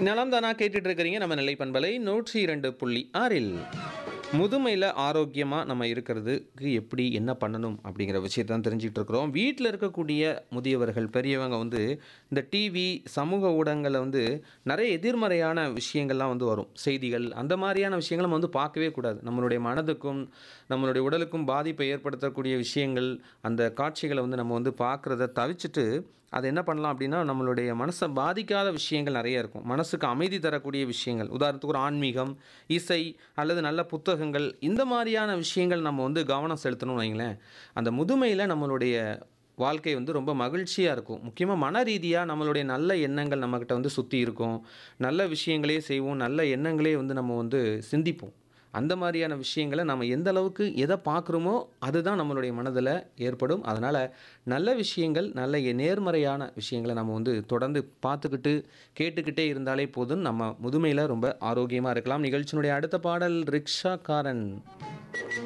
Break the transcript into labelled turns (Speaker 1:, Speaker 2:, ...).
Speaker 1: நலம் தானா கேட்டுட்டு இருக்கிறீங்க நம்ம நிலை பண்பலை நூற்றி இரண்டு புள்ளி ஆறில் முதுமையில் ஆரோக்கியமாக நம்ம இருக்கிறதுக்கு எப்படி என்ன பண்ணணும் அப்படிங்கிற விஷயத்தை தான் தெரிஞ்சுக்கிட்டு இருக்கிறோம் வீட்டில் இருக்கக்கூடிய முதியவர்கள் பெரியவங்க வந்து இந்த டிவி சமூக ஊடகங்களில் வந்து நிறைய எதிர்மறையான விஷயங்கள்லாம் வந்து வரும் செய்திகள் அந்த மாதிரியான விஷயங்களை நம்ம வந்து பார்க்கவே கூடாது நம்மளுடைய மனதுக்கும் நம்மளுடைய உடலுக்கும் பாதிப்பை ஏற்படுத்தக்கூடிய விஷயங்கள் அந்த காட்சிகளை வந்து நம்ம வந்து பார்க்குறத தவிர்த்துட்டு அது என்ன பண்ணலாம் அப்படின்னா நம்மளுடைய மனசை பாதிக்காத விஷயங்கள் நிறைய இருக்கும் மனசுக்கு அமைதி தரக்கூடிய விஷயங்கள் உதாரணத்துக்கு ஒரு ஆன்மீகம் இசை அல்லது நல்ல புத்தகங்கள் இந்த மாதிரியான விஷயங்கள் நம்ம வந்து கவனம் செலுத்தணும்னு வைங்களேன் அந்த முதுமையில் நம்மளுடைய வாழ்க்கை வந்து ரொம்ப மகிழ்ச்சியாக இருக்கும் முக்கியமாக மன ரீதியாக நம்மளுடைய நல்ல எண்ணங்கள் நம்மக்கிட்ட வந்து சுற்றி இருக்கும் நல்ல விஷயங்களே செய்வோம் நல்ல எண்ணங்களே வந்து நம்ம வந்து சிந்திப்போம் அந்த மாதிரியான விஷயங்களை நம்ம எந்த அளவுக்கு எதை பார்க்குறோமோ அதுதான் நம்மளுடைய மனதில் ஏற்படும் அதனால் நல்ல விஷயங்கள் நல்ல எ- நேர்மறையான விஷயங்களை நம்ம வந்து தொடர்ந்து பார்த்துக்கிட்டு கேட்டுக்கிட்டே இருந்தாலே போதும் நம்ம முதுமையில் ரொம்ப ஆரோக்கியமாக இருக்கலாம் நிகழ்ச்சியினுடைய அடுத்த பாடல் ரிக்ஷாக்காரன்